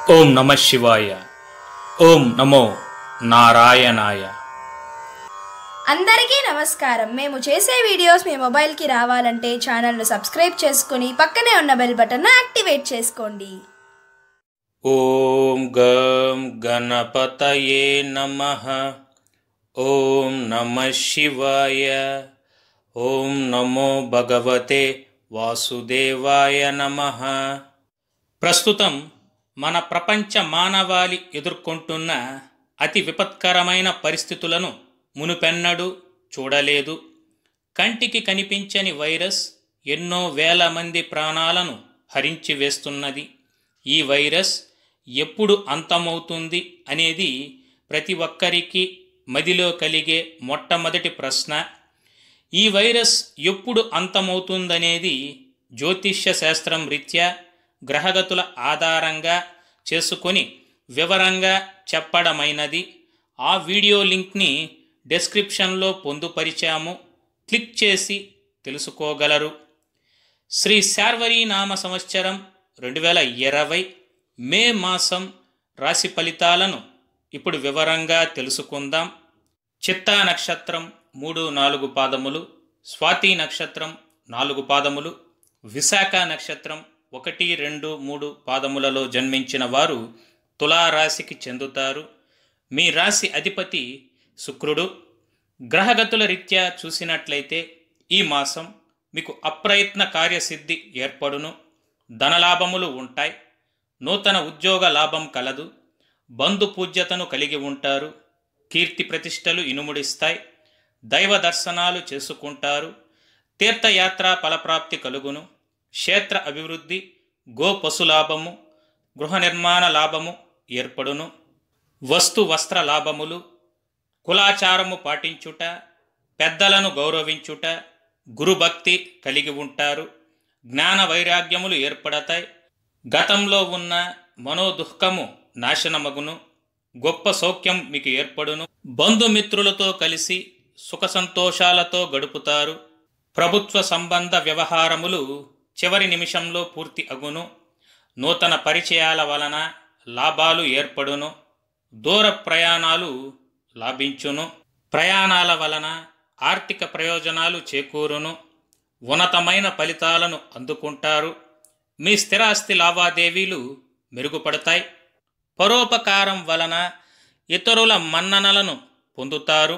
ఓం నమ శివాయ ఓం నమో నారాయణాయ అందరికీ నమస్కారం మేము చేసే వీడియోస్ మీ మొబైల్కి రావాలంటే ఛానల్ను సబ్స్క్రైబ్ చేసుకుని పక్కనే ఉన్న బెల్ బటన్ను యాక్టివేట్ చేసుకోండి ఓం గం గణపతయే నమ ఓం నమ శివాయ ఓం నమో భగవతే వాసుదేవాయ నమ ప్రస్తుతం మన ప్రపంచ మానవాళి ఎదుర్కొంటున్న అతి విపత్కరమైన పరిస్థితులను మునుపెన్నడూ చూడలేదు కంటికి కనిపించని వైరస్ ఎన్నో వేల మంది ప్రాణాలను హరించి వేస్తున్నది ఈ వైరస్ ఎప్పుడు అంతమవుతుంది అనేది ప్రతి ఒక్కరికి మదిలో కలిగే మొట్టమొదటి ప్రశ్న ఈ వైరస్ ఎప్పుడు అంతమవుతుందనేది జ్యోతిష్య శాస్త్రం రీత్యా గ్రహగతుల ఆధారంగా చేసుకొని వివరంగా చెప్పడమైనది ఆ వీడియో లింక్ని డెస్క్రిప్షన్లో పొందుపరిచాము క్లిక్ చేసి తెలుసుకోగలరు శ్రీ శార్వరి నామ సంవత్సరం రెండు వేల ఇరవై మే మాసం రాశి ఫలితాలను ఇప్పుడు వివరంగా తెలుసుకుందాం చిత్తా నక్షత్రం మూడు నాలుగు పాదములు స్వాతి నక్షత్రం నాలుగు పాదములు విశాఖ నక్షత్రం ఒకటి రెండు మూడు పాదములలో జన్మించిన వారు తులారాశికి చెందుతారు మీ రాశి అధిపతి శుక్రుడు గ్రహగతుల రీత్యా చూసినట్లయితే ఈ మాసం మీకు అప్రయత్న కార్యసిద్ధి ఏర్పడును ధనలాభములు ఉంటాయి నూతన ఉద్యోగ లాభం కలదు బంధు పూజ్యతను కలిగి ఉంటారు కీర్తి ప్రతిష్టలు ఇనుముడిస్తాయి దైవ దర్శనాలు చేసుకుంటారు తీర్థయాత్ర ఫలప్రాప్తి కలుగును క్షేత్ర అభివృద్ధి గో పశు లాభము గృహ నిర్మాణ లాభము ఏర్పడును వస్తు వస్త్ర లాభములు కులాచారము పాటించుట పెద్దలను గౌరవించుట గురుభక్తి కలిగి ఉంటారు జ్ఞాన వైరాగ్యములు ఏర్పడతాయి గతంలో ఉన్న మనోదుఃఖము నాశనమగును గొప్ప సౌఖ్యం మీకు ఏర్పడును బంధుమిత్రులతో కలిసి సుఖ సంతోషాలతో గడుపుతారు ప్రభుత్వ సంబంధ వ్యవహారములు చివరి నిమిషంలో పూర్తి అగును నూతన పరిచయాల వలన లాభాలు ఏర్పడును దూర ప్రయాణాలు లాభించును ప్రయాణాల వలన ఆర్థిక ప్రయోజనాలు చేకూరును ఉన్నతమైన ఫలితాలను అందుకుంటారు మీ స్థిరాస్తి లావాదేవీలు మెరుగుపడతాయి పరోపకారం వలన ఇతరుల మన్ననలను పొందుతారు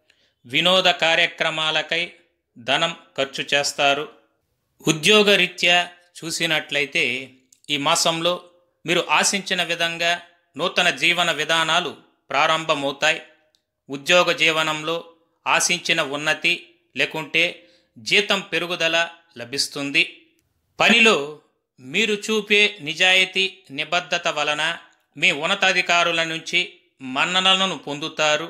వినోద కార్యక్రమాలకై ధనం ఖర్చు చేస్తారు ఉద్యోగరీత్యా చూసినట్లయితే ఈ మాసంలో మీరు ఆశించిన విధంగా నూతన జీవన విధానాలు ప్రారంభమవుతాయి ఉద్యోగ జీవనంలో ఆశించిన ఉన్నతి లేకుంటే జీతం పెరుగుదల లభిస్తుంది పనిలో మీరు చూపే నిజాయితీ నిబద్ధత వలన మీ ఉన్నతాధికారుల నుంచి మన్ననలను పొందుతారు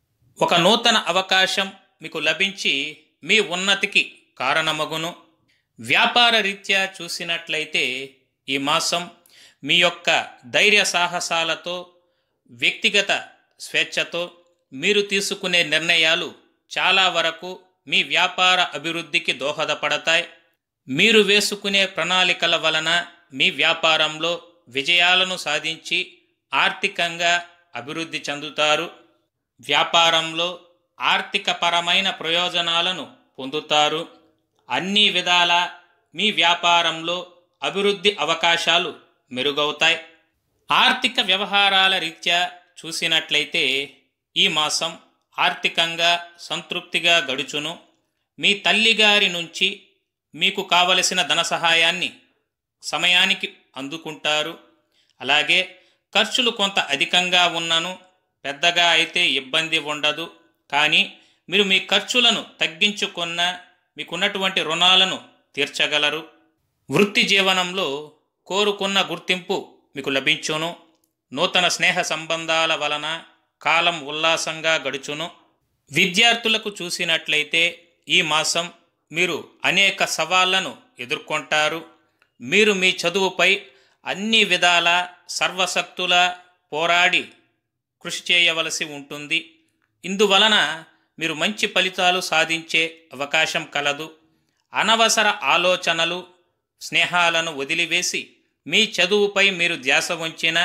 ఒక నూతన అవకాశం మీకు లభించి మీ ఉన్నతికి కారణమగును వ్యాపార రీత్యా చూసినట్లయితే ఈ మాసం మీ యొక్క ధైర్య సాహసాలతో వ్యక్తిగత స్వేచ్ఛతో మీరు తీసుకునే నిర్ణయాలు చాలా వరకు మీ వ్యాపార అభివృద్ధికి దోహదపడతాయి మీరు వేసుకునే ప్రణాళికల వలన మీ వ్యాపారంలో విజయాలను సాధించి ఆర్థికంగా అభివృద్ధి చెందుతారు వ్యాపారంలో ఆర్థికపరమైన ప్రయోజనాలను పొందుతారు అన్ని విధాల మీ వ్యాపారంలో అభివృద్ధి అవకాశాలు మెరుగవుతాయి ఆర్థిక వ్యవహారాల రీత్యా చూసినట్లయితే ఈ మాసం ఆర్థికంగా సంతృప్తిగా గడుచును మీ తల్లిగారి నుంచి మీకు కావలసిన ధన సహాయాన్ని సమయానికి అందుకుంటారు అలాగే ఖర్చులు కొంత అధికంగా ఉన్నను పెద్దగా అయితే ఇబ్బంది ఉండదు కానీ మీరు మీ ఖర్చులను తగ్గించుకున్న మీకున్నటువంటి రుణాలను తీర్చగలరు వృత్తి జీవనంలో కోరుకున్న గుర్తింపు మీకు లభించును నూతన స్నేహ సంబంధాల వలన కాలం ఉల్లాసంగా గడుచును విద్యార్థులకు చూసినట్లయితే ఈ మాసం మీరు అనేక సవాళ్లను ఎదుర్కొంటారు మీరు మీ చదువుపై అన్ని విధాల సర్వశక్తుల పోరాడి కృషి చేయవలసి ఉంటుంది ఇందువలన మీరు మంచి ఫలితాలు సాధించే అవకాశం కలదు అనవసర ఆలోచనలు స్నేహాలను వదిలివేసి మీ చదువుపై మీరు ధ్యాస ఉంచిన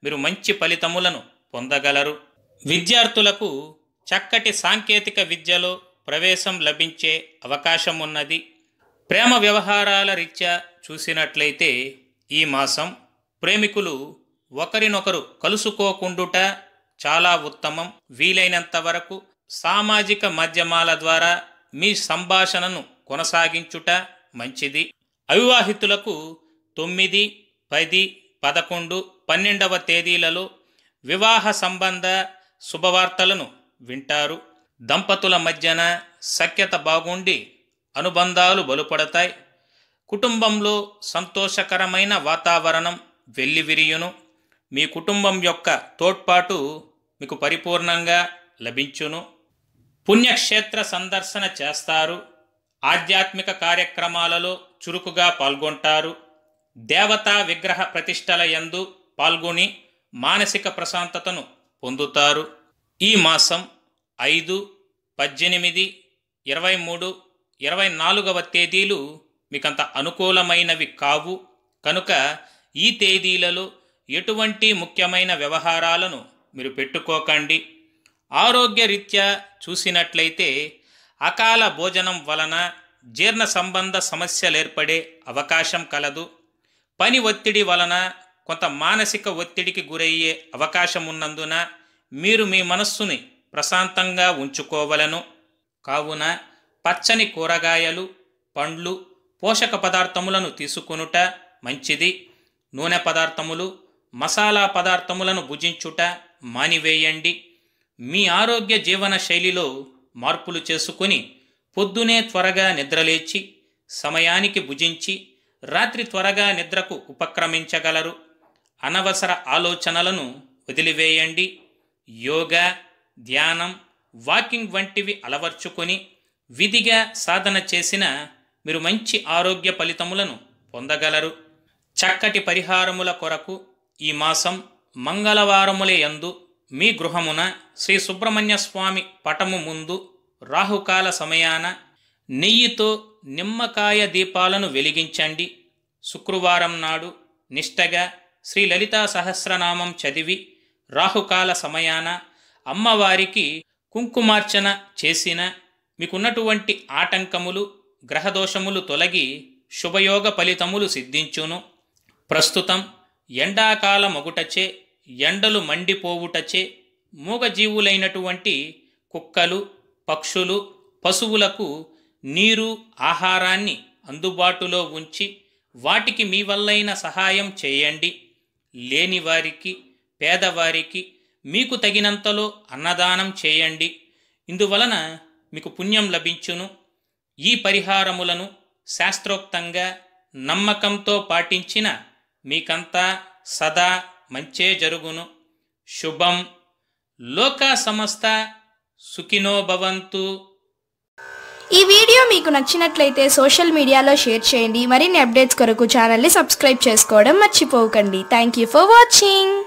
మీరు మంచి ఫలితములను పొందగలరు విద్యార్థులకు చక్కటి సాంకేతిక విద్యలో ప్రవేశం లభించే అవకాశం ఉన్నది ప్రేమ వ్యవహారాల రీత్యా చూసినట్లయితే ఈ మాసం ప్రేమికులు ఒకరినొకరు కలుసుకోకుండుట చాలా ఉత్తమం వీలైనంత వరకు సామాజిక మాధ్యమాల ద్వారా మీ సంభాషణను కొనసాగించుట మంచిది అవివాహితులకు తొమ్మిది పది పదకొండు పన్నెండవ తేదీలలో వివాహ సంబంధ శుభవార్తలను వింటారు దంపతుల మధ్యన సఖ్యత బాగుండి అనుబంధాలు బలుపడతాయి కుటుంబంలో సంతోషకరమైన వాతావరణం వెల్లివిరియును మీ కుటుంబం యొక్క తోడ్పాటు మీకు పరిపూర్ణంగా లభించును పుణ్యక్షేత్ర సందర్శన చేస్తారు ఆధ్యాత్మిక కార్యక్రమాలలో చురుకుగా పాల్గొంటారు దేవతా విగ్రహ ప్రతిష్టల యందు పాల్గొని మానసిక ప్రశాంతతను పొందుతారు ఈ మాసం ఐదు పద్దెనిమిది ఇరవై మూడు ఇరవై నాలుగవ తేదీలు మీకంత అనుకూలమైనవి కావు కనుక ఈ తేదీలలో ఎటువంటి ముఖ్యమైన వ్యవహారాలను మీరు పెట్టుకోకండి ఆరోగ్యరీత్యా చూసినట్లయితే అకాల భోజనం వలన జీర్ణ సంబంధ సమస్యలు ఏర్పడే అవకాశం కలదు పని ఒత్తిడి వలన కొంత మానసిక ఒత్తిడికి గురయ్యే అవకాశం ఉన్నందున మీరు మీ మనస్సుని ప్రశాంతంగా ఉంచుకోవలను కావున పచ్చని కూరగాయలు పండ్లు పోషక పదార్థములను తీసుకొనుట మంచిది నూనె పదార్థములు మసాలా పదార్థములను భుజించుట మానివేయండి మీ ఆరోగ్య జీవన శైలిలో మార్పులు చేసుకుని పొద్దునే త్వరగా నిద్రలేచి సమయానికి భుజించి రాత్రి త్వరగా నిద్రకు ఉపక్రమించగలరు అనవసర ఆలోచనలను వదిలివేయండి యోగా ధ్యానం వాకింగ్ వంటివి అలవర్చుకొని విధిగా సాధన చేసిన మీరు మంచి ఆరోగ్య ఫలితములను పొందగలరు చక్కటి పరిహారముల కొరకు ఈ మాసం మంగళవారముల యందు మీ గృహమున శ్రీ సుబ్రహ్మణ్య స్వామి పటము ముందు రాహుకాల సమయాన నెయ్యితో నిమ్మకాయ దీపాలను వెలిగించండి శుక్రవారం నాడు నిష్టగా శ్రీ లలితా సహస్రనామం చదివి రాహుకాల సమయాన అమ్మవారికి కుంకుమార్చన చేసిన మీకున్నటువంటి ఆటంకములు గ్రహదోషములు తొలగి శుభయోగ ఫలితములు సిద్ధించును ప్రస్తుతం ఎండాకాల మొగుటచే ఎండలు మండిపోవుటచే మూగజీవులైనటువంటి కుక్కలు పక్షులు పశువులకు నీరు ఆహారాన్ని అందుబాటులో ఉంచి వాటికి మీ వల్లైన సహాయం చేయండి లేని వారికి పేదవారికి మీకు తగినంతలో అన్నదానం చేయండి ఇందువలన మీకు పుణ్యం లభించును ఈ పరిహారములను శాస్త్రోక్తంగా నమ్మకంతో పాటించిన మీకంతా సదా మంచే జరుగును శుభం లోక సమస్త సుఖినో భవంతు ఈ వీడియో మీకు నచ్చినట్లయితే సోషల్ మీడియాలో షేర్ చేయండి మరిన్ని అప్డేట్స్ కొరకు ఛానల్ని సబ్స్క్రైబ్ చేసుకోవడం మర్చిపోకండి థ్యాంక్ యూ ఫర్ వాచింగ్